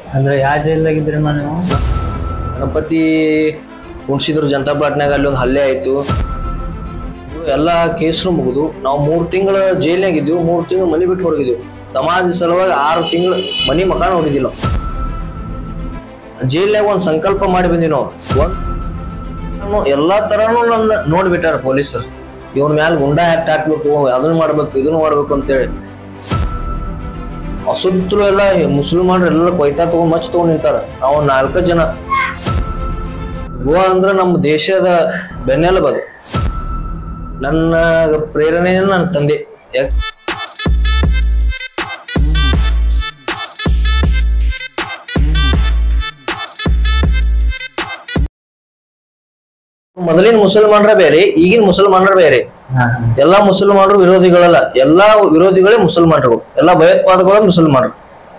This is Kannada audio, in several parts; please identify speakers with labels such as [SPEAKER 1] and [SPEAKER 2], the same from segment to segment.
[SPEAKER 1] ಅಂದ್ರೆ ಯಾವ ಜೈಲ್ದಾಗಿದ್ರಿ ಅಣ್ಣ ನೀವು
[SPEAKER 2] ಗಣಪತಿ ಉಣ್ಸಿದ್ರು ಜನತಾ ಪ್ಲಾಟ್ನಾಗ ಅಲ್ಲಿ ಒಂದು ಹಲ್ಲೆ ಆಯ್ತು ಇವು ಎಲ್ಲ ಕೇಸ್ರು ಮುಗಿದು ನಾವು ಮೂರು ತಿಂಗಳ ಜೈಲ್ನಾಗ ಇದ್ವಿ ಮೂರು ತಿಂಗಳು ಮನೆ ಬಿಟ್ಟು ಹೊರಗಿದ್ವಿ ಸಮಾಜ ಸಲುವಾಗಿ ಆರು ತಿಂಗಳು ಮನೆ ಮಕ ನೋಡಿದ್ದಿಲ್ಲ ಜೈಲ್ನಾಗ ಒಂದು ಸಂಕಲ್ಪ ಮಾಡಿ ಬಂದಿವಿ ನಾವು ಒಂದು ಎಲ್ಲಾ ತರನು ನನ್ನ ನೋಡ್ಬಿಟ್ಟಾರ ಪೊಲೀಸರು ಇವನ್ ಮ್ಯಾಲ ಗುಂಡಾ ಆಕ್ಟ್ ಹಾಕ್ಬೇಕು ಅದನ್ನ ಮಾಡ್ಬೇಕು ಇದನ್ನ ಮಾಡ್ಬೇಕು ಅಂತೇಳಿ ಅಸುತ್ರು ಎಲ್ಲ ಮುಸಲ್ಮಾನ್ರು ಎಲ್ಲ ಕೊಯ್ತಾ ತಗೊಂಡ್ ಮಚ್ ತಗೊಂಡ್ ನಿಂತಾರ ನಾವು ನಾಲ್ಕ ಜನ ಗೋವಾ ಅಂದ್ರ ನಮ್ಮ ದೇಶದ ಬೆನ್ನೆಲುಬು ಅದು ನನ್ನ ಪ್ರೇರಣೆ ನನ್ನ ತಂದೆ ಯಾಕ್ ಮೊದಲಿನ ಮುಸಲ್ಮಾನರ ಬೇರೆ ಈಗಿನ ಮುಸಲ್ಮಾನರ ಬೇರೆ
[SPEAKER 1] ಹಾ
[SPEAKER 2] ಎಲ್ಲಾ ಮುಸಲ್ಮಾನರು ವಿರೋಧಿಗಳಲ್ಲ ಎಲ್ಲಾ ವಿರೋಧಿಗಳೇ ಮುಸಲ್ಮಾನರು ಎಲ್ಲಾ ಭಯೋತ್ಪಾದಕಗಳು ಮುಸಲ್ಮಾನರು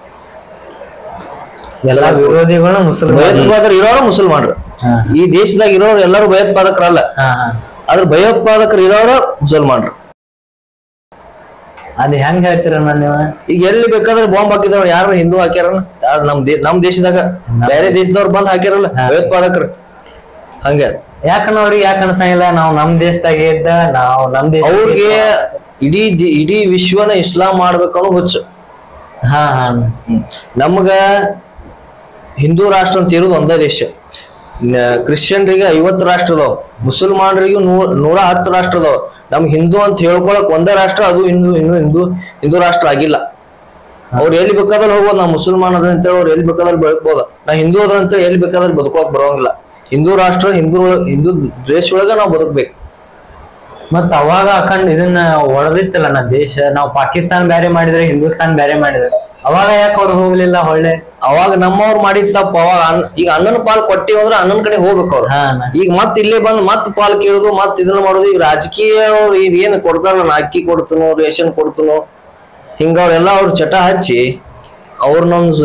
[SPEAKER 1] ಎಲ್ಲಾ ವಿರೋಧಿಗಳು ಮುಸಲ್ಮಾನ
[SPEAKER 2] ಭಯೋತ್ಪಾದಕರು ಇರೋರು ಮುಸಲ್ಮಾನರು
[SPEAKER 1] ಹಾ
[SPEAKER 2] ಈ ದೇಶದಾಗ ಇರೋರು ಎಲ್ಲರೂ ಭಯೋತ್ಪಾದಕರಲ್ಲ
[SPEAKER 1] ಹಾ ಹಾ
[SPEAKER 2] ಆದ್ರೆ ಭಯೋತ್ಪಾದಕರು ಇರೋರು ಮುಸಲ್ಮಾನರು
[SPEAKER 1] ಅದ್ ಹೆಂಗ್ ಹೇಳ್ತೀರಣ್ಣ ನೀವು
[SPEAKER 2] ಈಗ ಎಲ್ಲಿ ಬೇಕಾದ್ರೆ ಬಾಂಬ್ ಹಾಕಿದವ್ರು ಯಾರು ಹಿಂದೂ ಹಾಕ್ಯಾರ ಯಾರು ನಮ್ ದೇ ನಮ್ ದೇಶದಾಗ ಬೇರೆ ದೇಶದವ್ರು ಬಂದ್ ಹಾಕ್ಯಾರಲ್ಲ ಭಯೋತ್ಪಾದಕರು ಹಂಗ
[SPEAKER 1] ಯಾಕಣ್ಣ ಅವ್ರಿಗೆ ಯಾಕೆ ಅನ್ಸಂಗಿಲ್ಲ ನಾವು ನಮ್ ದೇಶದಾಗೆ ಇದ್ದ ನಾವು ನಮ್ ದೇಶ
[SPEAKER 2] ಅವ್ರಿಗೆ ಇಡೀ ದಿ- ಇಡೀ ವಿಶ್ವನ ಇಸ್ಲಾಂ ಮಾಡ್ಬೇಕನ್ನೋ ಹುಚ್ಚು
[SPEAKER 1] ಹಾ ಹಾ
[SPEAKER 2] ನಮ್ಗ ಹಿಂದೂ ರಾಷ್ಟ್ರ ಅಂತ ಇರೋದು ಒಂದೇ ದೇಶ ನ- ಕ್ರಿಶ್ಚಿಯನ್ರಿಗೆ ಐವತ್ತು ರಾಷ್ಟ್ರ ಅದಾವ ಮುಸಲ್ಮಾನರಿಗೂ ನೂರ ನೂರ ಹತ್ತು ರಾಷ್ಟ್ರ ಅದಾವ ನಮ್ ಹಿಂದೂ ಅಂತ ಹೇಳ್ಕೊಳಕ್ ಒಂದೇ ರಾಷ್ಟ್ರ ಅದು ಇನ್ನು ಇನ್ನು ಹಿಂದೂ ಹಿಂದೂ ರಾಷ್ಟ್ರ ಆಗಿಲ್ಲ ಅವ್ರು ಎಲ್ಲಿ ಬೇಕಾದ್ರೆ ಹೋಗ್ಬೋದು ನಾ ಮುಸಲ್ಮಾನ್ ಅದ್ರ ಅಂತೇಳಿ ಅವ್ರು ಎಲ್ಲಿ ಬೇಕಾದ್ರೆ ಬದುಕ್ಬೋದ ನಾ ಹಿಂದೂ ಅದ್ರ ಅಂತ ಎಲ್ಲಿ ಬೇಕಾದ್ರೆ ಬದುಕೋಕ್ ಬರೋಂಗಿಲ್ಲ ಹಿಂದೂ ರಾಷ್ಟ್ರ ಹಿಂದೂ ಒಳಗ್- ಹಿಂದೂ ದೇಶ ಒಳಗ ನಾವು ಬದುಕ್ಬೇಕು
[SPEAKER 1] ಮತ್ ಅವಾಗ ಅಖಂಡ್ ಇದನ್ನ ಹೊಡೆದಿತ್ತಲ್ಲ ನಾ ದೇಶ ನಾವು ಪಾಕಿಸ್ತಾನ ಬೇರೆ ಮಾಡಿದ್ರೆ ಹಿಂದೂಸ್ತಾನ್ ಬೇರೆ ಮಾಡಿದ್ರೆ ಅವಾಗ ಯಾಕೆ ಅವ್ರು ಹೋಗ್ಲಿಲ್ಲ ಹೊಳ್ಳೆ
[SPEAKER 2] ಅವಾಗ ನಮ್ಮವ್ರು ಮಾಡಿದ ತಪ್ಪ ಅವಾಗ ಅನ್ನ- ಈಗ ಅಣ್ಣನ ಪಾಲ್ ಕೊಟ್ಟಿವಿ ಅಂದ್ರೆ ಅಣ್ಣನ ಕಡೆ ಹೋಗ್ಬೇಕು ಅವ್ರು
[SPEAKER 1] ಹಾ ಅಣ್ಣ.
[SPEAKER 2] ಈಗ ಮತ್ ಇಲ್ಲೇ ಬಂದ್ ಮತ್ ಪಾಲ್ ಕೇಳುದು ಮತ್ ಇದನ್ನ ಮಾಡೋದು ಈಗ ರಾಜಕೀಯ ಅವ್ರು ಇದ್ ಏನ್ ಕೊಡ್ತಾರಲ್ಲ ನಾ ಅಕ್ಕಿ ಕೊಡ್ತನು ರೇಷನ್ ಕೊಡ್ತನು ಹಿಂಗ ಅವ್ರೆಲ್ಲ ಅವ್ರ ಚಟ ಹಚ್ಚಿ ಅವ್ರನ್ನೊಂದು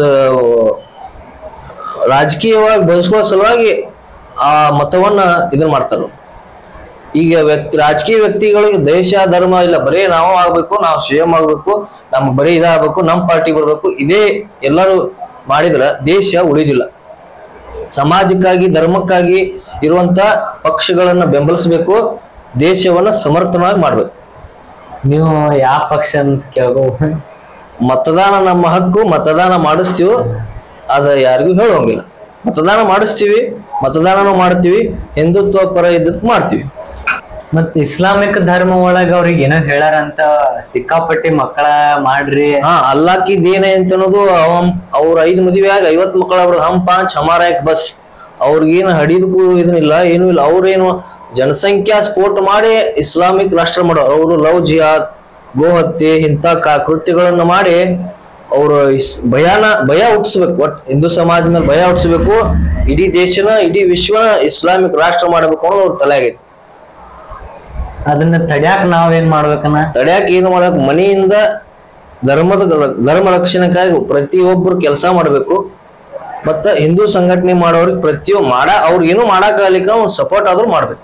[SPEAKER 2] ರಾಜಕೀಯವಾಗಿ ಬಳಸ್ಕೊಳ್ಳೋ ಸಲುವಾಗಿ ಆ ಮತವನ್ನ ಇದನ್ನ ಮಾಡ್ತಾರ ಈಗ ವ್ಯಕ್ತಿ ರಾಜಕೀಯ ವ್ಯಕ್ತಿಗಳಿಗೆ ದೇಶ ಧರ್ಮ ಇಲ್ಲ ಬರೀ ನಾವು ಆಗ್ಬೇಕು ನಾವು ಸಿಎಂ ಆಗ್ಬೇಕು ನಮ್ಗ್ ಬರೀ ಇದಾಗಬೇಕು ನಮ್ ಪಾರ್ಟಿ ಬರ್ಬೇಕು ಇದೇ ಎಲ್ಲರೂ ಮಾಡಿದ್ರ ದೇಶ ಉಳಿದಿಲ್ಲ ಸಮಾಜಕ್ಕಾಗಿ ಧರ್ಮಕ್ಕಾಗಿ ಇರುವಂತ ಪಕ್ಷಗಳನ್ನ ಬೆಂಬಲಿಸಬೇಕು ದೇಶವನ್ನ ಸಮರ್ಥನವಾಗಿ ಮಾಡ್ಬೇಕು
[SPEAKER 1] ನೀವು ಯಾವ ಪಕ್ಷ ಅಂತ ಕೇಳ್ಕೊ
[SPEAKER 2] ಮತದಾನ ನಮ್ಮ ಹಕ್ಕು ಮತದಾನ ಮಾಡಿಸ್ತೀವಿ ಅದ ಯಾರಿಗೂ ಹೇಳೋಂಗಿಲ್ಲ ಮತದಾನ ಮಾಡಿಸ್ತೀವಿ ಮತದಾನನೂ ಮಾಡ್ತೀವಿ ಹಿಂದುತ್ವ ಪರ ಇದ್ದಕ್ ಮಾಡ್ತೀವಿ
[SPEAKER 1] ಮತ್ ಇಸ್ಲಾಮಿಕ್ ಧರ್ಮ ಒಳಗ ಅವ್ರಿಗೆ ಏನೋ ಹೇಳಾರಂತ ಸಿಕ್ಕಾಪಟ್ಟಿ ಮಕ್ಕಳ ಮಾಡ್ರಿ
[SPEAKER 2] ಹಾ ಅಲ್ಲಾಕಿದ್ ಏನೇ ಅಂತ ಅನ್ನೋದು ಅವನ್ ಅವ್ರ ಐದ್ ಮದುವೆ ಆಗ ಐವತ್ ಮಕ್ಕಳ ಅವ್ರದ್ದು ಹಮ್ ಪಾಂಚ್ ಹಮಾರ ಏಕ್ ಬಸ್ ಅವ್ರಿಗೇನು ಹಡಿದಕ್ಕೂ ಇದನ್ನಿಲ್ಲ ಏನೂ ಇಲ್ಲ ಅವ್ರೇನು ಜನಸಂಖ್ಯಾ ಸ್ಫೋಟ ಮಾಡಿ ಇಸ್ಲಾಮಿಕ್ ರಾಷ್ಟ್ರ ಮಾಡೋ ಅವರು ಲವ್ ಜಿಹಾದ್ ಗೋಹತ್ಯೆ ಇಂಥ ಕಾ- ಕೃತ್ಯಗಳನ್ನ ಮಾಡಿ ಅವರು ಭಯಾನ ಭಯ ಹುಟ್ಟಿಸ್ಬೇಕು ಒಟ್ ಹಿಂದೂ ಸಮಾಜದ ಮೇಲೆ ಭಯ ಹುಟ್ಟಿಸ್ಬೇಕು ಇಡೀ ದೇಶನ ಇಡೀ ವಿಶ್ವನ ಇಸ್ಲಾಮಿಕ್ ರಾಷ್ಟ್ರ ಮಾಡಬೇಕು ಅನ್ನೋದು ಅವ್ರ ತಲೆಯಾಗೈತಿ
[SPEAKER 1] ಅದನ್ನ ತಡ್ಯಾಕ್ ನಾವೇನ್ ಮಾಡ್ಬೇಕನ್ನ
[SPEAKER 2] ತಡ್ಯಾಕ ಏನು ಮಾಡಕ್ ಮನೆಯಿಂದ ಧರ್ಮದ ಧರ್ಮ ರಕ್ಷಣೆಗಾಗಿ ಪ್ರತಿಯೊಬ್ಬರು ಕೆಲಸ ಮಾಡಬೇಕು ಮತ್ತ ಹಿಂದೂ ಸಂಘಟನೆ ಮಾಡೋರಿಗೆ ಪ್ರತಿಯೊಬ್ಬ ಮಾಡ ಅವ್ರಿಗೆ ಏನು ಮಾಡಕ್ಕಾಗ್ಲಿಕ್ಕ ಒಂದು ಸಪೋರ್ಟ್ ಆದ್ರೂ ಮಾಡ್ಬೇಕು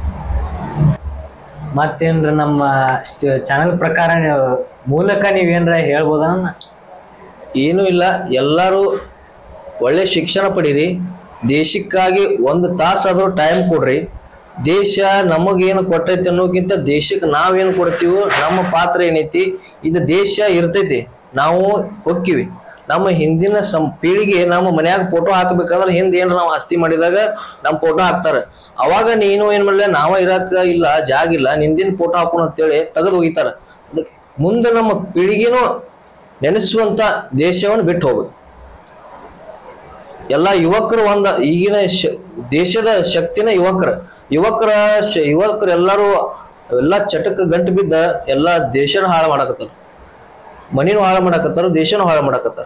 [SPEAKER 1] ಮತ್ತೇನ್ರ ನಮ್ಮ ಚಾನಲ್ ಪ್ರಕಾರ ನೀವು ಮೂಲಕ ನೀವೇನ್ರ ಹೇಳ್ಬೋದನ್ನ
[SPEAKER 2] ಏನೂ ಇಲ್ಲ ಎಲ್ಲರೂ ಒಳ್ಳೆ ಶಿಕ್ಷಣ ಪಡೀರಿ ದೇಶಕ್ಕಾಗಿ ಒಂದು ತಾಸಾದ್ರೂ ಟೈಮ್ ಕೊಡ್ರಿ ದೇಶ ನಮಗೇನು ಕೊಟ್ಟೈತಿ ಅನ್ನೋಕ್ಕಿಂತ ದೇಶಕ್ಕೆ ನಾವೇನು ಕೊಡ್ತೀವೋ ನಮ್ಮ ಪಾತ್ರ ಏನೈತಿ ಇದು ದೇಶ ಇರ್ತೈತಿ ನಾವು ಹೊಕ್ಕಿವಿ ನಮ್ಮ ಹಿಂದಿನ ಸಂ ಪೀಳಿಗೆ ನಮ್ಮ ಮನ್ಯಾಗ ಫೋಟೋ ಹಾಕ್ಬೇಕಂದ್ರೆ ಹಿಂದೆ ಏನ್ರ ನಾವು ಆಸ್ತಿ ಮಾಡಿದಾಗ ನಮ್ಮ ಫೋಟೋ ಹಾಕ್ತಾರ ಅವಾಗ ನೀನು ಏನ್ ಮಾಡಲ್ಲ ನಾವ ಇರಾಕ ಇಲ್ಲ ಜಾಗ ಇಲ್ಲ ನಿಂದಿನ ಫೋಟೋ ಹಾಕೋಣ ಅಂತೇಳಿ ತೆಗೆದು ಒಗಿತಾರ ಅದಕ್ಕೆ ಮುಂದೆ ನಮ್ಮ ಪೀಳಿಗೆನೂ ನೆನೆಸುವಂತ ದೇಶವನ್ನು ಬಿಟ್ಟು ಹೋಗ್ಬೇಕು ಎಲ್ಲ ಯುವಕರು ಒಂದ ಈಗಿನ ಶ- ದೇಶದ ಶಕ್ತಿನ ಯುವಕರ ಯುವಕರ ಶ- ಯುವಕರು ಎಲ್ಲರೂ ಎಲ್ಲ ಚಟಕ್ಕೆ ಗಂಟು ಬಿದ್ದ ಎಲ್ಲ ದೇಶನ ಹಾಳು ಮಾಡಕತ್ತಾರ ಮನಿನೂ ಹಾಳು ಮಾಡಕತ್ತಾರ ದೇಶನೂ ಹಾಳು ಮಾಡಕತ್ತಾರ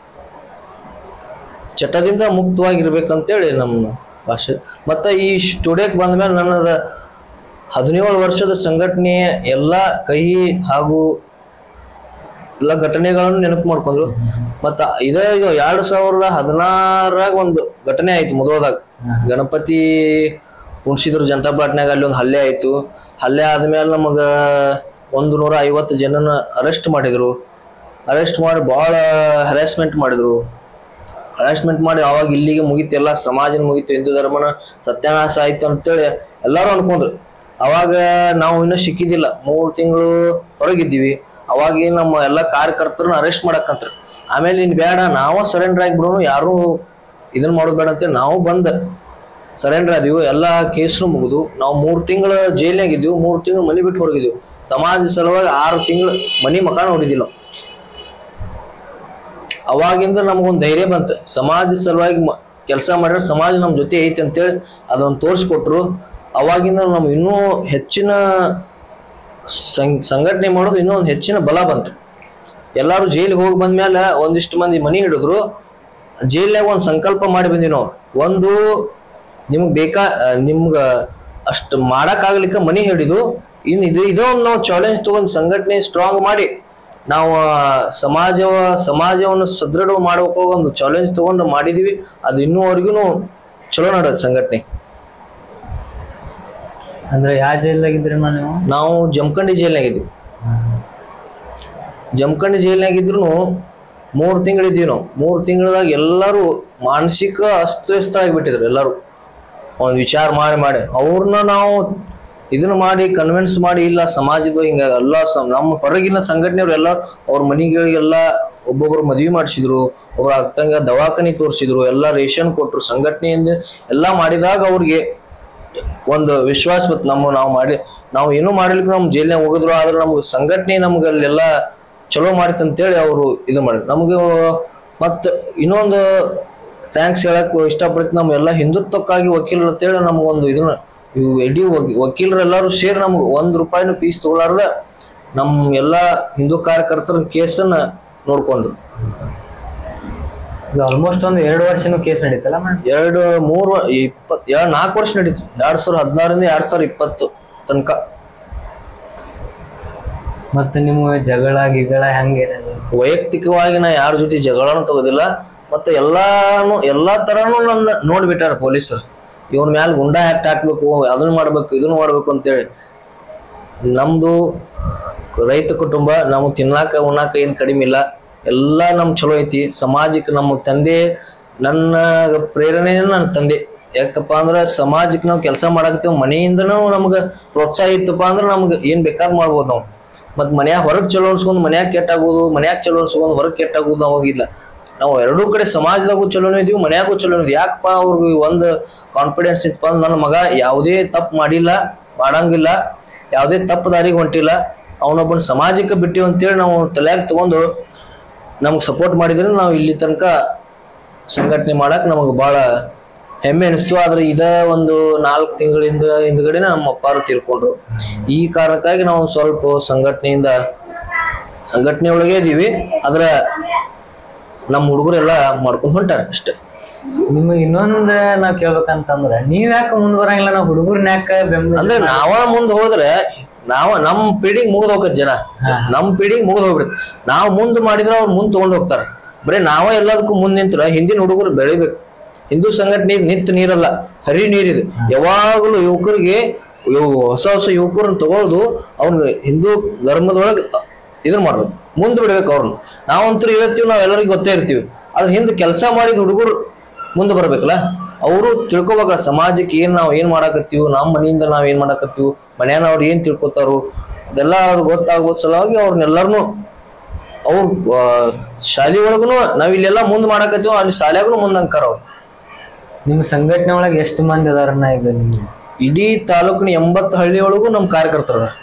[SPEAKER 2] ಚಟದಿಂದ ಮುಕ್ತವಾಗಿರ್ಬೇಕಂತೇಳಿ ನಮ್ಮ ಭಾಷೆ ಮತ್ತ ಈ ಸ್ಟುಡಿಯೋಕ್ ಬಂದ್ಮೇಲೆ ನನ್ನದ ಹದಿನೇಳು ವರ್ಷದ ಸಂಘಟನೆಯ ಎಲ್ಲ ಕಹಿ ಹಾಗೂ ಎಲ್ಲ ಘಟನೆಗಳನ್ನು ನೆನಪು ಮಾಡ್ಕೊಂಡ್ರು ಮತ್ತ ಇದ ಇದು ಎರಡ್ ಸಾವಿರದ ಹದಿನಾರಾಗ ಒಂದು ಘಟನೆ ಆಯ್ತು ಮೊದಲದಾಗ ಗಣಪತಿ ಉಣ್ಸಿದ್ರು ಜನತಾ ಪ್ಲಾಟ್ನಾಗ ಅಲ್ಲಿ ಒಂದು ಹಲ್ಲೆ ಆಯ್ತು ಹಲ್ಲೆ ಆದ್ಮೇಲೆ ನಮಗ ಒಂದು ನೂರ ಐವತ್ತು ಜನನ ಅರೆಸ್ಟ್ ಮಾಡಿದ್ರು ಅರೆಸ್ಟ್ ಮಾಡಿ ಭಾಳ ಹರಾಸ್ಮೆಂಟ್ ಮಾಡಿದ್ರು ಹರಾಸ್ಮೆಂಟ್ ಮಾಡಿ ಅವಾಗ ಇಲ್ಲಿಗೆ ಮುಗೀತು ಎಲ್ಲ ಸಮಾಜನ ಮುಗೀತು ಹಿಂದೂ ಧರ್ಮನ ಸತ್ಯನಾಶ ಆಯ್ತು ಅಂತೇಳಿ ಎಲ್ಲಾರು ಅನ್ಕೊಂಡ್ರು ಅವಾಗ ನಾವು ಇನ್ನೂ ಸಿಕ್ಕಿದ್ದಿಲ್ಲ ಮೂರು ತಿಂಗಳು ಹೊರಗಿದ್ದೀವಿ ಅವಾಗ ಏನ್ ನಮ್ಮ ಎಲ್ಲ ಕಾರ್ಯಕರ್ತರನ್ನ ಅರೆಸ್ಟ್ ಮಾಡಕ್ಕಂತ್ರು ಆಮೇಲೆ ಇನ್ ಬೇಡ ನಾವ ಸರೆಂಡರ್ ಆಗಿಬಿಡೋನು ಯಾರು ಇದನ್ನ ಮಾಡೋದು ಬೇಡ ಅಂತೇಳಿ ನಾವು ಬಂದ ಸರೆಂಡರ್ ಆದಿವು ಎಲ್ಲ ಕೇಸ್ನು ಮುಗಿದು ನಾವು ಮೂರು ತಿಂಗಳ ಜೈಲ್ನಾಗ ಇದ್ದೀವಿ ಮೂರು ತಿಂಗಳು ಮನೆ ಬಿಟ್ಟು ಹೊರಗಿದ್ದೀವಿ ಸಮಾಜ ಸಲುವಾಗಿ ಆರು ತಿಂಗಳು ಮನಿ ಮಕ ನೋಡಿದಿಲ್ಲ ನಾವು. ಅವಾಗಿಂದ ನಮಗೊಂದು ಧೈರ್ಯ ಬಂತು ಸಮಾಜ ಸಲುವಾಗಿ ಕೆಲಸ ಮಾಡಿದ್ರೆ ಸಮಾಜ ನಮ್ಮ ಜೊತೆ ಐತಿ ಅಂತೇಳಿ ಅದೊಂದು ತೋರಿಸ್ಕೊಟ್ರು ಅವಾಗಿಂದ ನಮ್ಗೆ ಇನ್ನೂ ಹೆಚ್ಚಿನ ಸಂ- ಸಂಘಟನೆ ಮಾಡೋದು ಇನ್ನೂ ಒಂದು ಹೆಚ್ಚಿನ ಬಲ ಬಂತು ಎಲ್ಲಾರು ಜೈಲಿಗೆ ಹೋಗಿ ಬಂದ್ಮೇಲೆ ಒಂದಿಷ್ಟು ಮಂದಿ ಮನಿ ಹಿಡಿದ್ರು ಜೈಲ್ನಾಗ ಒಂದು ಸಂಕಲ್ಪ ಮಾಡಿ ಬಂದಿವಿ ನಾವು ಒಂದು ನಿಮ್ಗೆ ಬೇಕಾ ನಿಮ್ಗೆ ಅಷ್ಟು ಮಾಡಕ್ಕಾಗ್ಲಿಕ್ಕೆ ಮನಿ ಹಿಡಿದು ಇನ್ನು ಇದು ಇದೋ ಒಂದು ನಾವು ಚಾಲೆಂಜ್ ತಗೊಂಡು ಸಂಘಟನೆ ಸ್ಟ್ರಾಂಗ್ ಮಾಡಿ ನಾವು ಆ, ಸಮಾಜ ಸಮಾಜವನ್ನು ಸದೃಢ ಮಾಡಬೇಕು ಒಂದು ಚಾಲೆಂಜ್ ತಗೊಂಡು ಮಾಡಿದೀವಿ ಅದು ಇನ್ನೂವರೆಗೂ ಚಲೋ ನಡೆದ ಸಂಘಟನೆ
[SPEAKER 1] ಅಂದ್ರೆ ಯಾವ ಜೈಲ್ದಾಗಿದ್ರಿ ಮಾ ನೀವು
[SPEAKER 2] ನಾವು ಜಮಖಂಡಿ ಜೈಲ್ನಾಗಿದ್ವಿ ಜಮಖಂಡಿ ಜೈಲ್ನಾಗಿದ್ರು ಮೂರು ತಿಂಗಳಿದ್ದೀವಿ ನಾವು ಮೂರು ತಿಂಗಳದಾಗ ಎಲ್ಲರೂ ಮಾನಸಿಕ ಅಸ್ತವ್ಯಸ್ತ ಆಗಿಬಿಟ್ಟಿದ್ರು ಎಲ್ಲರೂ ಒಂದು ವಿಚಾರ ಮಾಡಿ ಮಾಡಿ ಅವ್ರನ್ನ ನಾವು ಇದನ್ನ ಮಾಡಿ ಕನ್ವಿನ್ಸ್ ಮಾಡಿ ಇಲ್ಲ ಸಮಾಜದ ಹಿಂಗ ಎಲ್ಲ ಸ- ನಮ್ಮ ಹೊರಗಿನ ಸಂಘಟನೆಯವ್ರು ಎಲ್ಲ ಅವ್ರ ಮನೆಗಳಿಗೆಲ್ಲ ಒಬ್ಬೊಬ್ರು ಮದ್ವಿ ಮಾಡಿಸಿದ್ರು ಒಬ್ಬರ ಅಕ್ಕಂಗ ದವಾಖಾನಿ ತೋರಿಸಿದ್ರು ಎಲ್ಲ ರೇಷನ್ ಕೊಟ್ರು ಸಂಘಟನೆಯಿಂದ ಎಲ್ಲ ಮಾಡಿದಾಗ ಅವ್ರಿಗೆ ಒಂದು ವಿಶ್ವಾಸ ಬಂತು ನಮ್ಮ ನಾವು ಮಾಡಿ ನಾವು ಏನೂ ಮಾಡಿಲಿಕ್ಕೆ ನಮ್ಮ ಜೈಲ್ನಾಗ ಹೋಗಿದ್ರು ಆದ್ರೆ ನಮ್ಗೆ ಸಂಘಟನೆ ನಮ್ಗೆ ಅಲ್ಲೆಲ್ಲ ಚಲೋ ಮಾಡಿತ್ತು ಅಂತೇಳಿ ಅವರು ಇದು ಮಾಡಿದ್ರು ನಮಗೆ ಮತ್ತು ಇನ್ನೊಂದು ಥ್ಯಾಂಕ್ಸ್ ಹೇಳಕ್ ಇಷ್ಟಪಡ್ತೀನಿ ನಮ್ಮ ಎಲ್ಲ ಹಿಂದುತ್ವಕ್ಕಾಗಿ ವಕೀಲರು ಅಂತೇಳಿ ನಮ್ಗೊಂದು ಇದನ್ನ ಇವು ಇಡೀ ವಕೀ- ವಕೀಲರೆಲ್ಲರೂ ಸೇರಿ ನಮ್ಗೆ ಒಂದು ರೂಪಾಯಿನೂ ಫೀಸ್ ತಗೊಳ್ಳಾರ್ದ ನಮ್ಮ ಎಲ್ಲ ಹಿಂದೂ ಕಾರ್ಯಕರ್ತರ ಕೇಸನ್ನ ನೋಡ್ಕೊಂಡ್ರು
[SPEAKER 1] ಇದು ಆಲ್ಮೋಸ್ಟ್ ಒಂದು ಎರಡು ವರ್ಷನೂ ಕೇಸ್ ನಡೀತಲ್ಲ ಮೇಡಮ್
[SPEAKER 2] ಎರಡು ಮೂರು ಇಪ್ಪತ್ ಎರಡು ನಾಲ್ಕು ವರ್ಷ ನಡೀತು ಎರಡ್ ಸಾವಿರದ ಹದಿನಾರರಿಂದ ಎರಡ್ ಸಾವಿರದ ಇಪ್ಪತ್ತು ತನಕ
[SPEAKER 1] ಮತ್ತೆ ನಿಮ್ಮ ಜಗಳ ಗಿಗಳ ಹೆಂಗೇನದು
[SPEAKER 2] ವೈಯಕ್ತಿಕವಾಗಿ ನಾ ಯಾರ ಜೊತೆ ಜಗಳನೂ ತಗೋದಿಲ್ಲ ಮತ್ತೆ ಎಲ್ಲಾನು ಎಲ್ಲಾ ತರಾನು ನನ್ನ ನೋಡ್ಬಿಟ್ಟಾರ ಪೊಲೀಸರು ಇವನ್ ಮ್ಯಾಲ ಗುಂಡಾ ಆಕ್ಟ್ ಹಾಕ್ಬೇಕು ಅದನ್ನ ಮಾಡ್ಬೇಕು ಇದನ್ನ ಮಾಡ್ಬೇಕು ಅಂತೇಳಿ ನಮ್ದು ರೈತ ಕುಟುಂಬ ನಾವು ತಿನ್ನಾಕ ಉಣ್ಣಾಕ ಏನ್ ಕಡಿಮೆ ಇಲ್ಲ ಎಲ್ಲ ನಮ್ ಚಲೋ ಐತಿ ಸಮಾಜಕ್ಕೆ ನಮ್ಮ ತಂದೆ ನನ್ನ ಪ್ರೇರಣೆ ನನ್ನ ತಂದೆ ಯಾಕಪ್ಪ ಅಂದ್ರ ಸಮಾಜಕ್ಕೆ ನಾವು ಕೆಲಸ ಮಾಡಾಕತ್ತೀವಿ ಮನೆಯಿಂದನೂ ನಮ್ಗೆ ಪ್ರೋತ್ಸಾಹ ಇತ್ತಪ್ಪ ಅಂದ್ರೆ ನಮ್ಗೆ ಏನ್ ಬೇಕಾದ್ ಮಾಡ್ಬೋದು ನಾವು ಮತ್ ಮನ್ಯಾಗ ಹೊರಗ್ ಚಲೋ ಅನ್ಸ್ಕೊಂಡ್ ಮನ್ಯಾಗ ಕೆಟ್ಟಾಗೋದು ಮನ್ಯಾಗ ಚಲೋ ಅನ್ಸ್ಕೊಂಡ್ ಹೊರಗ್ ಕೆಟ್ಟಾಗೋದು ನಾವು ಹೋಗಿಲ್ಲ ನಾವು ಎರಡೂ ಕಡೆ ಸಮಾಜದಾಗೂ ಚಲೋನೇ ಇದೀವಿ ಮನ್ಯಾಗೂ ಚಲೋನೇ ಇದೀವಿ ಯಾಕಪ್ಪ ಅವ್ರಿಗೆ ಒಂದು ಕಾನ್ಫಿಡೆನ್ಸ್ ಇತ್ತಪ್ಪ ಅಂದ್ರೆ ನನ್ನ ಮಗ ಯಾವುದೇ ತಪ್ಪು ಮಾಡಿಲ್ಲ ಮಾಡಂಗಿಲ್ಲ ಯಾವುದೇ ತಪ್ಪು ದಾರಿಗೆ ಹೊಂಟಿಲ್ಲ ಅವನೊಬ್ಬನ ಸಮಾಜಕ್ಕೆ ಬಿಟ್ಟಿವಿ ಅಂತೇಳಿ ನಾವು ತಲೆಯಾಗ ತಗೊಂಡು ನಮ್ಗೆ ಸಪೋರ್ಟ್ ಮಾಡಿದ್ರೆ ನಾವು ಇಲ್ಲಿ ತನಕ ಸಂಘಟನೆ ಮಾಡಕ್ ನಮಗೆ ಬಹಳ ಹೆಮ್ಮೆ ಅನಿಸ್ತು ಆದ್ರೆ ಇದ ಒಂದು ನಾಲ್ಕು ತಿಂಗಳಿಂದ ಹಿಂದ್ಗಡೆ ನಮ್ಮ ಅಪ್ಪಾರು ತೀರ್ಕೊಂಡ್ರು ಈ ಕಾರಣಕ್ಕಾಗಿ ನಾವು ಸ್ವಲ್ಪ ಸಂಘಟನೆಯಿಂದ ಸಂಘಟನೆ ಒಳಗೆ ಇದೀವಿ ಆದ್ರ ನಮ್ಮ ಹುಡುಗರೆಲ್ಲ ಮಾಡ್ಕೊಂಡ್ ಹೊಂಟಾರ ಅಷ್ಟೇ
[SPEAKER 1] ನಿಮಗೆ ಇನ್ನೊಂದ್ ನಾವ್ ಕೇಳ್ಬೇಕಂತಂದ್ರ ನೀವ್ ಯಾಕೆ ಮುಂದ್ ಬರಂಗಿಲ್ಲ ನಾವ್ ಹುಡುಗರ್ನ ಯಾಕ ಬೆಂಬಲ
[SPEAKER 2] ಅಂದ್ರೆ ನಾವ ಮುಂದ್ ಹೋದ್ರೆ ನಾವ ನಮ್ ಪೀಳಿಗೆ ಮುಗಿದ್ ಹೋಗತ್ ಜನ ನಮ್ ಪೀಳಿಗೆ ಮುಗಿದ್ ಹೋಗ್ಬಿಡುತ್ತೆ ನಾವ್ ಮುಂದ್ ಮಾಡಿದ್ರೆ ಅವ್ರು ಮುಂದ್ ತಗೊಂಡ್ ಹೋಗ್ತಾರ ಬರೀ ನಾವ ಎಲ್ಲದಕ್ಕೂ ಮುಂದ್ ನಿಂತ್ರ ಹಿಂದಿನ ಹುಡುಗರು ಬೆಳಿಬೇಕು ಹಿಂದೂ ಸಂಘಟನೆ ನಿಂತ ನೀರಲ್ಲ ಹರಿ ನೀರಿದು ಯಾವಾಗಲೂ ಯುವಕರಿಗೆ ಇವು ಹೊಸ ಹೊಸ ಯುವಕರನ್ನ ತಗೊಳ್ದು ಅವ್ನ ಹಿಂದೂ ಧರ್ಮದೊಳಗೆ ಇದನ್ನ ಮಾಡ್ಬೇಕು ಮುಂದ್ ಬಿಡ್ಬೇಕು ಅವ್ರನ್ನ ನಾವಂತೂ ಇರ್ತೀವಿ ನಾವ್ ಎಲ್ಲರಿಗೂ ಗೊತ್ತೇ ಇರ್ತೀವಿ ಅದ್ರ ಹಿಂದೆ ಕೆಲಸ ಮಾಡಿದ ಹುಡುಗರು ಮುಂದೆ ಬರ್ಬೇಕಲ್ಲ ಅವರು ತಿಳ್ಕೊಬೇಕಲ್ಲ ಸಮಾಜಕ್ಕೆ ಏನ್ ನಾವ್ ಏನ್ ಮಾಡಾಕತ್ತೀವಿ ನಮ್ಮ ಮನೆಯಿಂದ ನಾವ್ ಏನ್ ಮಾಡಾಕತ್ತೀವಿ ಮನ್ಯಾನವ್ರು ಏನ್ ತಿಳ್ಕೊತಾರು ಅದೆಲ್ಲ ಅದು ಗೊತ್ತಾಗೋದ್ ಸಲುವಾಗಿ ಅವ್ರನ್ನೆಲ್ಲರನು ಅವ್ರು ಆ, ಶಾಲೆ ಒಳಗುನು ನಾವ್ ಇಲ್ಲೆಲ್ಲ ಮುಂದ್ ಮಾಡಾಕತ್ತೀವಿ ಅಲ್ಲಿ ಶಾಲ್ಯಾಗೂ ಮುಂದ್ ಅಂಕಾರ ಅವ್ರು
[SPEAKER 1] ನಿಮ್ ಸಂಘಟನೆ ಒಳಗೆ ಎಷ್ಟು ಮಂದಿ ಅದಾರನ್ನ ಈಗ ನಿಮ್ಗೆ
[SPEAKER 2] ಇಡೀ ತಾಲೂಕಿನ ಎಂಬತ್ತು ಹಳ್ಳಿ ಒಳಗೂ ನಮ್ ಕಾರ್ಯಕರ್ತರು ಅದಾರ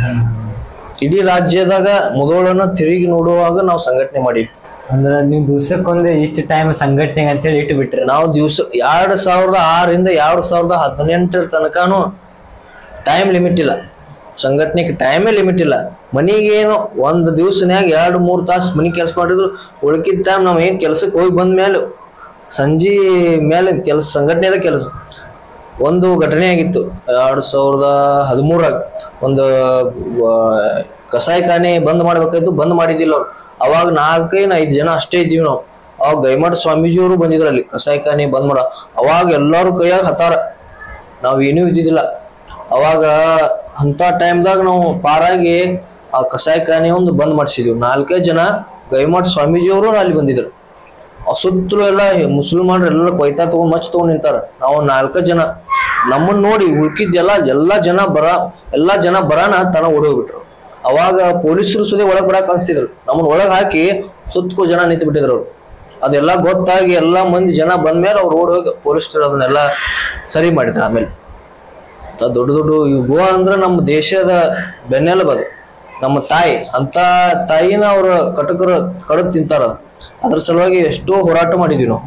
[SPEAKER 2] ಇಡೀ ರಾಜ್ಯದಾಗ ಮುದೋಳನ್ನ ತಿರುಗಿ ನೋಡುವಾಗ ನಾವು ಸಂಘಟನೆ ಮಾಡೀವಿ
[SPEAKER 1] ಅಂದ್ರ ನೀವು ದಿವ್ಸಕ್ಕೊಂದೇ ಇಷ್ಟ ಟೈಮ್ ಸಂಘಟನೆಗೆ ಅಂತೇಳಿ ಇಟ್ಟು ಬಿಟ್ರಿ
[SPEAKER 2] ನಾವು ದಿವಸ ಎರಡ್ ಸಾವಿರದ ಆರರಿಂದ ಎರಡ್ ಸಾವಿರದ ಹದಿನೆಂಟರ ತನಕನು ಟೈಮ್ ಲಿಮಿಟ್ ಇಲ್ಲ ಸಂಘಟನೆಗೆ ಟೈಮೇ ಲಿಮಿಟ್ ಇಲ್ಲ ಮನಿಗೇನು ಒಂದು ದಿವ್ಸನ್ಯಾಗ ಎರಡು ಮೂರು ತಾಸು ಮನಿ ಕೆಲಸ ಮಾಡಿದ್ರು ಉಳ್ಕಿದ ಟೈಮ್ ನಾವು ಏನ್ ಕೆಲ್ಸಕ್ಕೆ ಹೋಗಿ ಬಂದ ಮೇಲೆ ಸಂಜೆ ಮೇಲೆ ಕೆಲಸ ಸಂಘಟನೆದ ಕೆಲಸ ಒಂದು ಘಟನೆ ಆಗಿತ್ತು ಎರಡು ಸಾವಿರದ ಹದಿಮೂರಾಗ ಒಂದು ಆ, ಕಸಾಯಿಖಾನೆ ಬಂದ್ ಮಾಡ್ಬೇಕಾಯ್ತು ಬಂದ್ ಮಾಡಿದ್ದಿಲ್ಲ ಅವ್ರು ಅವಾಗ ನಾಲ್ಕೈದು ಐದು ಜನ ಅಷ್ಟೇ ಇದ್ದೀವಿ ನಾವು ಅವಾಗ ಗೈಮಠ ಸ್ವಾಮೀಜಿಯವರು ಬಂದಿದ್ರು ಅಲ್ಲಿ ಕಸಾಯಿಖಾನೆ ಬಂದ್ ಮಾಡ ಅವಾಗ ಎಲ್ಲರೂ ಕೈಯಾಗ ಹತಾರ ನಾವ್ ಏನೂ ಇದ್ದಿದ್ದಿಲ್ಲ ಅವಾಗ ಅಂತ ಟೈಮ್ದಾಗ ನಾವು ಪಾರಾಗಿ ಆ ಕಸಾಯಿಖಾನೆ ಒಂದು ಬಂದ್ ಮಾಡಿಸಿದ್ವಿ ನಾಲ್ಕೈದು ಜನ ಗೈಮಠ ಸ್ವಾಮೀಜಿಯವರು ಅಲ್ಲಿ ಬಂದಿದ್ರು ಸುತ್ತಲೂ ಎಲ್ಲ ಮುಸಲ್ಮಾನ್ರು ಎಲ್ಲ ಕೊಯ್ತಾ ತಗೊಂಡ್ ಮಚ್ ತಗೊಂಡ್ ನಿಂತಾರ ನಾವು ನಾಲ್ಕ ಜನ ನಮ್ಮನ್ನ ನೋಡಿ ಉಳ್ಕಿದ್ ಎಲ್ಲ ಎಲ್ಲಾ ಜನ ಬರ ಎಲ್ಲಾ ಜನ ಬರಾನ ತನ ಓಡೋಗ್ಬಿಟ್ರು ಅವಾಗ ಪೊಲೀಸರು ಸುದೇ ಒಳಗ್ ಬರಾಕ್ ಅನ್ಸ್ತಿದ್ರು ನಮ್ಮನ್ನ ಒಳಗ್ ಹಾಕಿ ಸುತ್ತಕೋ ಜನ ನಿಂತು ಬಿಟ್ಟಿದ್ರು ಅವ್ರು ಅದೆಲ್ಲ ಗೊತ್ತಾಗಿ ಎಲ್ಲಾ ಮಂದಿ ಜನ ಬಂದ್ಮೇಲೆ ಅವ್ರು ಓಡ್ ಹೋಗಿ ಪೊಲೀಸರು ಅದನ್ನೆಲ್ಲ ಸರಿ ಮಾಡಿದ್ರು ಆಮೇಲೆ ಅಂತ ದೊಡ್ಡ ದೊಡ್ಡ ಇವ್ ಗೋವಾ ಅಂದ್ರ ನಮ್ಮ ದೇಶದ ಬೆನ್ನೆಲುಬು ಅದು ನಮ್ಮ ತಾಯಿ ಅಂತ ತಾಯಿನ ಅವ್ರ ಕಟಕರು ಕಡದ್ ತಿಂತಾರ ಅದ್ರ ಸಲುವಾಗಿ ಎಷ್ಟೋ ಹೋರಾಟ ಮಾಡಿದ್ವಿ ನಾವು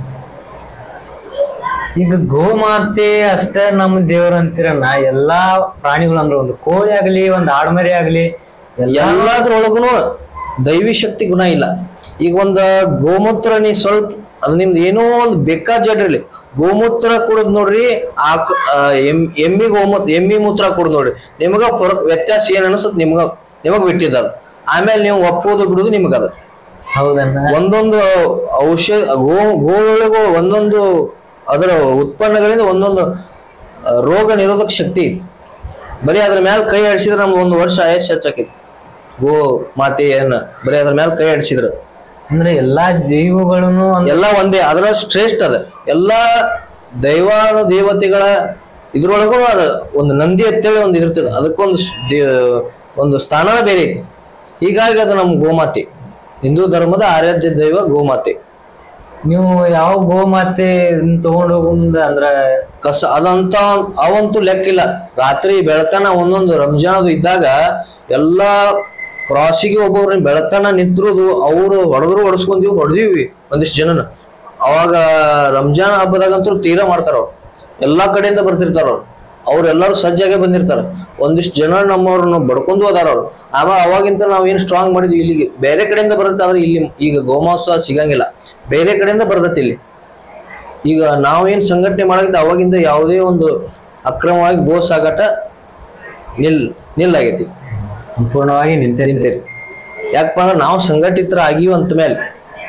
[SPEAKER 1] ಈಗ ಗೋಮಾತೆ ಅಷ್ಟ ನಮ್ಮ ದೇವ್ರ ಅಂತೀರನ್ನ ಎಲ್ಲಾ ಪ್ರಾಣಿಗಳು ಅಂದ್ರೆ ಒಂದು ಕೋಳಿ ಆಗ್ಲಿ ಒಂದ್ ಆಡ್ಮರಿ ಆಗ್ಲಿ ಎಲ್ಲ
[SPEAKER 2] ಎಲ್ಲಾದ್ರೊಳಗುನು ದೈವಿ ಶಕ್ತಿ ಗುಣ ಇಲ್ಲ ಈಗ ಒಂದ ಗೋಮೂತ್ರ ನೀ ಸ್ವಲ್ಪ ಅದು ನಿಮ್ದು ಏನೋ ಒಂದು ಬೇಕಾದ ಜಡ್ರಲ್ಲಿ ಗೋಮೂತ್ರ ಕುಡಿದ್ ನೋಡ್ರಿ ಆಕ್ ಆ, ಎಮ್ ಎಮ್ಮಿ ಗೋಮೂತ್ರ ಎಮ್ಮಿ ಮೂತ್ರ ಕುಡಿದ್ ನೋಡ್ರಿ ನಿಮಗ ಫರಕ್ ವ್ಯತ್ಯಾಸ ಏನ್ ಅನ್ಸತ್ ನಿಮ್ಗ ನಿಮಗ್ ಬಿಟ್ಟಿದ್ದ ಅದು ಆಮೇಲೆ ನೀವು ಒಪ್ಪೋದು ಬಿಡುದು ನಿಮಗದ
[SPEAKER 1] ಹೌದನ್ನ
[SPEAKER 2] ಒಂದೊಂದು ಔಷಧ ಗೋ ಗೋಗಳಿಗೂ ಒಂದೊಂದು ಅದರ ಉತ್ಪನ್ನಗಳಿಂದ ಒಂದೊಂದು ಆ, ರೋಗ ನಿರೋಧಕ ಶಕ್ತಿ ಐತಿ ಬರೀ ಅದ್ರ ಮೇಲೆ ಕೈ ಆಡಿಸಿದ್ರೆ ನಮ್ಗೆ ಒಂದು ವರ್ಷ ಆಯಸ್ಸು ಹೆಚ್ಚಾಕೈತಿ ಗೋ ಮಾತೆ ಏನ ಬರೀ ಅದ್ರ ಮೇಲೆ ಕೈ ಆಡಿಸಿದ್ರ
[SPEAKER 1] ಅಂದ್ರೆ ಎಲ್ಲಾ ಜೀವಗಳನ್ನು ಒಂದ್-
[SPEAKER 2] ಎಲ್ಲ ಒಂದೇ ಅದರ ಶ್ರೇಷ್ಠ ಅದ ಎಲ್ಲಾ ದೈವಾನು ದೇವತೆಗಳ ಇದ್ರೊಳಗೂ ಅದ ಒಂದು ನಂದಿ ಅಂತೇಳಿ ಒಂದು ಇರ್ತದೆ ಅದಕ್ಕೊಂದು ಸ್- ದೇ- ಒಂದು ಸ್ಥಾನನ ಬೇರೆ ಐತಿ ಹೀಗಾಗಿ ಅದು ನಮ್ಮ ಗೋಮಾತೆ ಹಿಂದೂ ಧರ್ಮದ ಆರಾಧ್ಯ ದೈವ ಗೋಮಾತೆ
[SPEAKER 1] ನೀವು ಯಾವ ಗೋಮಾತೆ ತಗೊಂಡ್ ಹೋಗುಂದ ಅಂದ್ರ
[SPEAKER 2] ಕಸ ಅದಂತ ಅವಂತೂ ಲೆಕ್ಕಿಲ್ಲ ರಾತ್ರಿ ಬೆಳತನ ಒಂದೊಂದು ರಂಜಾನದು ಇದ್ದಾಗ ಎಲ್ಲಾ ಕ್ರಾಸಿಗೆ ಒಬ್ಬೊಬ್ರನ್ನ ಬೆಳತನ ನಿಂತಿರೋದು ಅವ್ರು ಹೊಡೆದ್ರು ಹೊಡೆಸ್ಕೊಂತೀವಿ ಹೊಡೆದಿವಿ ಒಂದಿಷ್ಟು ಜನನ ಅವಾಗ ರಂಜಾನ್ ಹಬ್ಬದಾಗಂತೂ ತೀರಾ ಮಾಡ್ತಾರ ಅವ್ರು ಎಲ್ಲಾ ಕಡೆಯಿಂದ ಬರ್ತಿರ್ತಾರ ಅವ್ರು ಅವ್ರೆಲ್ಲರೂ ಸಜ್ಜಾಗೆ ಬಂದಿರ್ತಾರ ಒಂದಿಷ್ಟು ಜನ ನಮ್ಮವ್ರನ್ನ ಬಡ್ಕೊಂಡು ಹೋದಾರ ಅವ್ರು ಆಮೇಲೆ ಅವಾಗಿಂತ ನಾವ್ ಏನ್ ಸ್ಟ್ರಾಂಗ್ ಮಾಡಿದ್ವಿ ಇಲ್ಲಿಗೆ ಬೇರೆ ಕಡೆಯಿಂದ ಬರ್ತೈತೆ ಆದ್ರೆ ಇಲ್ಲಿ ಈಗ ಗೋಮಾಂಸ ಸಿಗಂಗಿಲ್ಲ ಬೇರೆ ಕಡೆಯಿಂದ ಬರ್ತೈತಿ ಇಲ್ಲಿ ಈಗ ನಾವೇನ್ ಸಂಘಟನೆ ಮಾಡಿದ್ದ ಅವಾಗಿಂದ ಯಾವುದೇ ಒಂದು ಅಕ್ರಮವಾಗಿ ಗೋ ಸಾಗಾಟ ನಿಲ್ ನಿಲ್ಲಾಗೈತಿ
[SPEAKER 1] ಸಂಪೂರ್ಣವಾಗಿ ನಿಂತೆ
[SPEAKER 2] ನಿಂತೈತಿ ಯಾಕಪ್ಪ ಅಂದ್ರೆ ನಾವು ಸಂಘಟಿತರ ಆಗಿವ ಅಂತ ಮೇಲೆ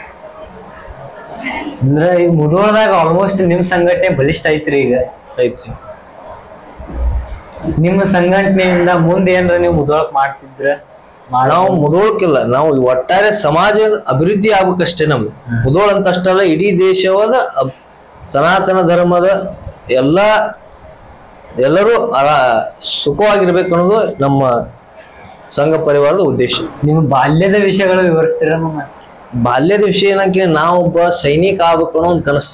[SPEAKER 1] ಅಂದ್ರ ಈಗ ಮುಧೋಳದಾಗ ಆಲ್ಮೋಸ್ಟ್ ನಿಮ್ ಸಂಘಟನೆ ಬಲಿಷ್ಠ ಐತ್ರಿ ಈಗ
[SPEAKER 2] ಐತಿ
[SPEAKER 1] ನಿಮ್ಮ ಸಂಘಟನೆಯಿಂದ ಮುಂದೆ ಏನ್ರ ನೀವು ಮುಧೋಳಕ್ ಮಾಡ್ತಿದ್ರ ಮಾಡ
[SPEAKER 2] ನಾವು ಮುದೋಳಕ್ಕಿಲ್ಲ ನಾವು ಈ ಒಟ್ಟಾರೆ ಸಮಾಜದ ಅಭಿವೃದ್ಧಿ ಆಗ್ಬೇಕಷ್ಟೇ ನಮ್ದು ಮುದೋಳ್ ಅಂತ ಅಷ್ಟಲ್ಲ ಇಡೀ ದೇಶವಾದ ಅಬ್- ಸನಾತನ ಧರ್ಮದ ಎಲ್ಲ ಎಲ್ಲರೂ ಅರ- ಸುಖವಾಗಿರ್ಬೇಕು ಅನ್ನೋದು ನಮ್ಮ ಸಂಘ ಪರಿವಾರದ ಉದ್ದೇಶ
[SPEAKER 1] ನಿಮ್ಮ ಬಾಲ್ಯದ ವಿಷಯಗಳು ವಿವರಿಸ್ತೀರ ನಮ್ಮ
[SPEAKER 2] ಬಾಲ್ಯದ ವಿಷಯ ಏನಕ್ಕೆ ನಾವೊಬ್ಬ ಸೈನಿಕ ಆಗ್ಬೇಕು ಅನ್ನೋ ಒಂದು ಕನಸು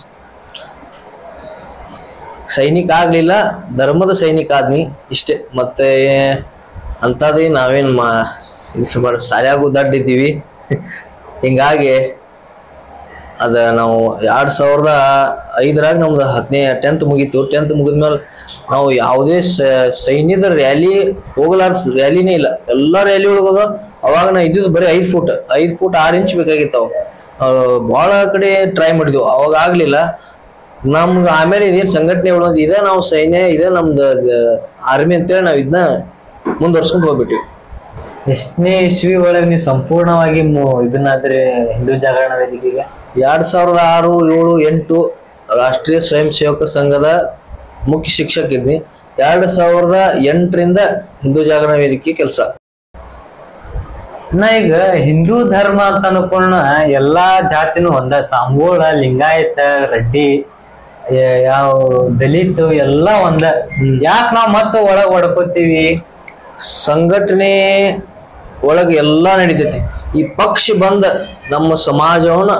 [SPEAKER 2] ಸೈನಿಕ ಆಗ್ಲಿಲ್ಲ ಧರ್ಮದ ಸೈನಿಕ ಆದ್ನಿ ಇಷ್ಟೇ ಮತ್ತೆ ಅಂತದೇ ನಾವೇನ್ ಮಾ ಸುಮಾರು ಶಾಲ್ಯಾಗೂ ದಡ್ಡ ಇದ್ದೀವಿ ಹಿಂಗಾಗಿ ಅದ ನಾವು ಎರಡ್ ಸಾವಿರದ ಐದರಾಗ ನಮ್ದು ಹದಿನೈ ಟೆಂತ್ ಮುಗೀತು ಟೆಂತ್ ಮುಗಿದ್ಮೇಲೆ ನಾವು ಯಾವುದೇ ಸ- ಸೈನ್ಯದ ರ್ಯಾಲಿ ಹೋಗಲಾರ ರ್ಯಾಲಿನೇ ಇಲ್ಲ ಎಲ್ಲಾ ರ್ಯಾಲಿ ಒಳಗೋದ ಅವಾಗ ನಾ ಇದ್ದಿದ್ದು ಬರೀ ಐದ್ ಫುಟ್ ಐದ್ ಫುಟ್ ಆರ್ ಇಂಚ್ ಬೇಕಾಗಿತ್ತು ಅವು ಭಾಳ ಕಡೆ ಟ್ರೈ ಮಾಡಿದ್ವು ಅವಾಗ ಆಗ್ಲಿಲ್ಲ ನಮ್ದು ಆಮೇಲೆ ಇದೇನ್ ಸಂಘಟನೆ ಒಳಗೆ ಇದೆ ನಾವು ಸೈನ್ಯ ಇದೆ ನಮ್ದು ಆರ್ಮಿ ಅಂತೇಳಿ ನಾವು ಇದನ್ನ ಮುಂದುವರ್ಸ್ಕೊಂಡ್ ಹೋಗ್ಬಿಟ್ಟಿವಿ
[SPEAKER 1] ಎಷ್ಟನೇ ಇಸ್ವಿ ಒಳಗೆ ನೀವು ಸಂಪೂರ್ಣವಾಗಿ ಮು- ಇದನ್ನಾದ್ರೆ ಹಿಂದೂ ಜಾಗರಣ ವೇದಿಕೆಗೆ
[SPEAKER 2] ಎರಡ್ ಸಾವಿರದ ಆರು ಏಳು ಎಂಟು ರಾಷ್ಟ್ರೀಯ ಸ್ವಯಂ ಸೇವಕ ಸಂಘದ ಮುಖ್ಯ ಶಿಕ್ಷಕ ಇದ್ನಿ ಎರಡ್ ಸಾವಿರದ ಎಂಟರಿಂದ ಹಿಂದೂ ಜಾಗರಣ ವೇದಿಕೆ ಕೆಲಸ
[SPEAKER 1] ನಾ ಈಗ ಹಿಂದೂ ಧರ್ಮ ಅಂತ ಅನ್ಕೊಂಡ ಎಲ್ಲಾ ಜಾತಿನೂ ಒಂದ ಸಾಂಗೋಳ ಲಿಂಗಾಯತ ರೆಡ್ಡಿ ಯ- ಯಾವ ದಲಿತ ಎಲ್ಲ ಒಂದ ಯಾಕ ನಾವ್ ಮತ್ತ ಒಳಗ್ ಹೊಡ್ಕೋತೀವಿ
[SPEAKER 2] ಸಂಘಟನೆ ಒಳಗೆ ಎಲ್ಲಾ ನಡೀತೈತಿ ಈ ಪಕ್ಷ ಬಂದ ನಮ್ಮ ಸಮಾಜವನ್ನ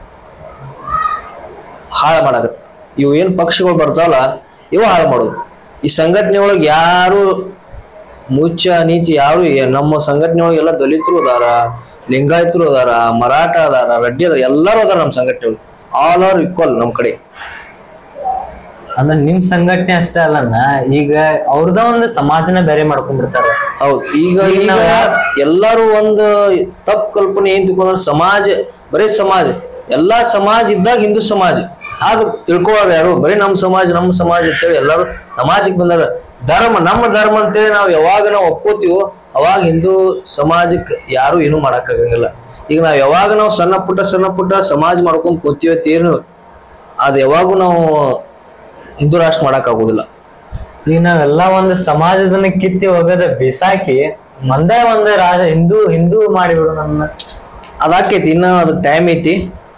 [SPEAKER 2] ಹಾಳು ಮಾಡಕತ್ತ ಇವು ಏನ್ ಪಕ್ಷಗಳು ಬರ್ತಾವಲ್ಲ ಇವು ಹಾಳು ಮಾಡೋದು ಈ ಸಂಘಟನೆ ಒಳಗೆ ಯಾರು ಮುಚ್ಚ ನೀಚ ಯಾರು ಏ- ನಮ್ಮ ಸಂಘಟನೆ ಒಳಗೆ ಎಲ್ಲ ದಲಿತರು ಅದಾರ ಲಿಂಗಾಯತರು ಅದಾರ ಮರಾಠ ಅದಾರ ರೆಡ್ಡಿ ಅದಾರ ಎಲ್ಲರೂ ಅದಾರ ನಮ್ಮ ಸಂಘಟನೆ ಒಳಗೆ ಆಲ್ ಆರ್ ಈಕ್ವಲ್ ನಮ್ ಕಡೆ
[SPEAKER 1] ಅಂದ್ರ ನಿಮ್ ಸಂಘಟನೆ ಅಷ್ಟೇ ಅಲ್ಲನ್ನ ಈಗ ಅವ್ರದ ಒಂದು ಸಮಾಜನ ಬೇರೆ ಮಾಡ್ಕೊಂಡ್ಬಿಡ್ತಾರ
[SPEAKER 2] ಹೌದು ಈಗ
[SPEAKER 1] ಈಗ
[SPEAKER 2] ಈಗ
[SPEAKER 1] ನಾವ್-
[SPEAKER 2] ಎಲ್ಲರೂ ಒಂದು ತಪ್ಪು ಕಲ್ಪನೆ ಏನ್ ತಿಳ್ಕೊಂಡ್ರೆ ಸಮಾಜ ಬರೀ ಸಮಾಜ ಎಲ್ಲಾ ಸಮಾಜ ಇದ್ದಾಗ ಹಿಂದೂ ಸಮಾಜ ಆಗ ತಿಳ್ಕೊಳ್ಳೋರು ಯಾರು ಬರೀ ನಮ್ಮ ಸಮಾಜ ನಮ್ಮ ಸಮಾಜ ಅಂತೇಳಿ ಎಲ್ಲರೂ ಸಮಾಜಕ್ಕೆ ಬಂದಾರ ಧರ್ಮ ನಮ್ಮ ಧರ್ಮ ಅಂತೇಳಿ ನಾವು ಯಾವಾಗ ನಾವು ಒಪ್ಕೋತೀವೋ ಅವಾಗ ಹಿಂದೂ ಸಮಾಜಕ್ಕೆ ಯಾರು ಏನು ಮಾಡಕ್ಕಾಗಂಗಿಲ್ಲ ಈಗ ನಾವ್ ಯಾವಾಗ ನಾವು ಸಣ್ಣ ಪುಟ್ಟ ಸಣ್ಣ ಪುಟ್ಟ ಸಮಾಜ ಮಾಡ್ಕೊಂಡ್ ಕೂತೀವೋ ತೀರ್ನು ಅದು ಯಾವಾಗೂ ನಾವು ಹಿಂದೂ ರಾಷ್ಟ್ರ ಮಾಡಕ್ ಆಗುದಿಲ್ಲ
[SPEAKER 1] ಈಗ ನಾವೆಲ್ಲ ಒಂದು ಸಮಾಜದನ್ನ ಕಿತ್ತಿ ಹೋಗದ ಬಿಸಾಕಿ ಮಂದೇ ಒಂದು ರಾಜ ಹಿಂದೂ ಹಿಂದೂ ಮಾಡಿಬಿಡು ನನ್ನ
[SPEAKER 2] ಅದಾಕೈತಿ ಇನ್ನ ಅದು ಟೈಮ್ ಐತಿ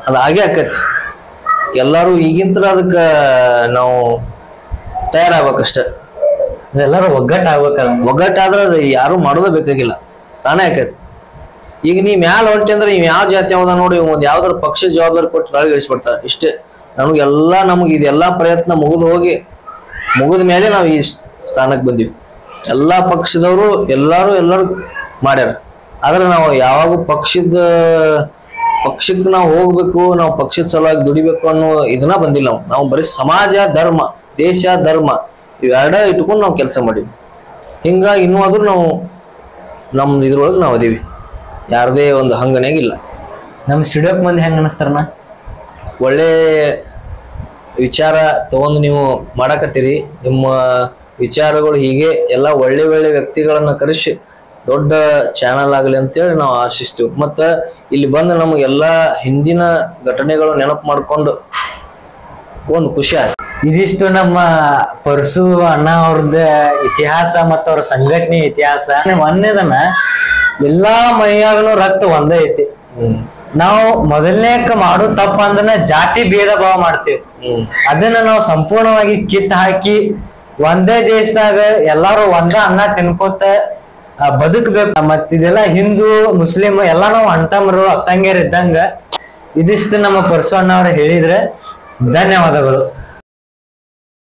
[SPEAKER 2] ಅದು ಹಾಗೆ ಆಕತಿ ಎಲ್ಲಾರು ಈಗಿಂತ್ರ ಅದಕ್ಕ ನಾವು ತಯಾರಾಗ್ಬೇಕಷ್ಟ
[SPEAKER 1] ಎಲ್ಲರೂ ಒಗ್ಗಟ್ಟು ಆಗ್ಬೇಕಲ್ಲ
[SPEAKER 2] ಒಗ್ಗಟ್ಟಾದ್ರೆ ಅದು ಯಾರು ಮಾಡೋದೇ ಬೇಕಾಗಿಲ್ಲ ತಾನೇ ಆಕೈತಿ ಈಗ ನೀವ್ ಮ್ಯಾಲ ಹೊಂಟಿ ಅಂದ್ರೆ ಇವ್ ಯಾವ ಜಾತಿ ಯಾವ್ದ ನೋಡಿ ಒಂದ್ ಯಾವ್ದಾರ ಪಕ್ಷ ಜವಾಬ್ದಾರಿ ಕೊಟ್ಟು ತಳಗೆ ಇಳಿಸ್ಬಿಡ್ತಾರೆ ಇಷ್ಟೇ ನಮಗೆಲ್ಲಾ ನಮ್ಗೆ ಇದೆಲ್ಲಾ ಪ್ರಯತ್ನ ಮುಗಿದು ಹೋಗಿ ಮುಗಿದ ಮೇಲೆ ನಾವು ಈ ಸ್ಥಾನಕ್ಕೆ ಬಂದಿವಿ ಎಲ್ಲಾ ಪಕ್ಷದವರು ಎಲ್ಲಾರು ಎಲ್ಲರೂ ಮಾಡ್ಯಾರ ಆದ್ರೆ ನಾವು ಯಾವಾಗ ಪಕ್ಷದ ಪಕ್ಷಕ್ಕೆ ನಾವು ಹೋಗ್ಬೇಕು ನಾವು ಪಕ್ಷದ ಸಲುವಾಗಿ ದುಡಿಬೇಕು ಅನ್ನೋ ಇದನ್ನ ಬಂದಿಲ್ಲ ನಾವು ನಾವು ಬರೀ ಸಮಾಜ ಧರ್ಮ ದೇಶ ಧರ್ಮ ಇವೆರಡ ಇಟ್ಕೊಂಡು ನಾವು ಕೆಲಸ ಮಾಡೀವಿ ಹಿಂಗಾಗಿ ಇನ್ನೂ ಆದ್ರೂ ನಾವು ನಮ್ದು ಇದ್ರೊಳಗೆ ನಾವು ಅದೀವಿ ಯಾರದೇ ಒಂದು ಹಂಗನ್ಯಾಗ ಇಲ್ಲ
[SPEAKER 1] ನಮ್ ಸ್ಟುಡಿಯೋಕ್ ಮಂದಿ ಹೆಂಗ್ ಅನಸ್ತಾರನ
[SPEAKER 2] ಒಳ್ಳೆ ವಿಚಾರ ತಗೊಂಡು ನೀವು ಮಾಡಕತ್ತೀರಿ ನಿಮ್ಮ ವಿಚಾರಗಳು ಹೀಗೆ ಎಲ್ಲ ಒಳ್ಳೆ ಒಳ್ಳೆ ವ್ಯಕ್ತಿಗಳನ್ನ ಕರೆಸಿ ದೊಡ್ಡ ಚಾನಲ್ ಆಗಲಿ ಅಂತೇಳಿ ನಾವು ಆಶಿಸ್ತೀವಿ ಮತ್ತ ಇಲ್ಲಿ ಬಂದು ನಮಗೆಲ್ಲ ಹಿಂದಿನ ಘಟನೆಗಳು ನೆನಪು ಮಾಡ್ಕೊಂಡು ಒಂದು ಖುಷಿ ಆಯ್ತು
[SPEAKER 1] ಇದಿಷ್ಟು ನಮ್ಮ ಪರಸು ಅಣ್ಣ ಅವ್ರದ್ದು ಇತಿಹಾಸ ಮತ್ತು ಅವ್ರ ಸಂಘಟನೆ ಇತಿಹಾಸ ಒಂದೇದನ್ನ ಎಲ್ಲಾ ಮೈಯಾಗನು ರಕ್ತ ಒಂದೇ ಐತಿ
[SPEAKER 2] ಹ್ಮ್
[SPEAKER 1] ನಾವು ಮೊದಲನೇಕ ಮಾಡೋ ತಪ್ಪ ಅಂದ್ರೆ ಜಾತಿ ಭೇದ ಭಾವ ಮಾಡ್ತೀವಿ
[SPEAKER 2] ಹ್ಮ್
[SPEAKER 1] ಅದನ್ನ ನಾವು ಸಂಪೂರ್ಣವಾಗಿ ಕಿತ್ ಹಾಕಿ ಒಂದೇ ದೇಶದಾಗ ಎಲ್ಲಾರು ಒಂದ ಅನ್ನ ತಿನ್ಕೋತ ಆ, ಬದುಕ್ಬೇಕು ಮತ್ ಇದೆಲ್ಲ ಹಿಂದೂ ಮುಸ್ಲಿಂ ಎಲ್ಲಾ ನಾವು ಅಣ್ತಮ್ರು ಅಕ್ಕಂಗಿಯರ್ ಇದ್ದಂಗ ಇದಿಷ್ಟು ನಮ್ಮ ಪರಸು ಅಣ್ಣ ಅವ್ರು ಹೇಳಿದ್ರೆ ಧನ್ಯವಾದಗಳು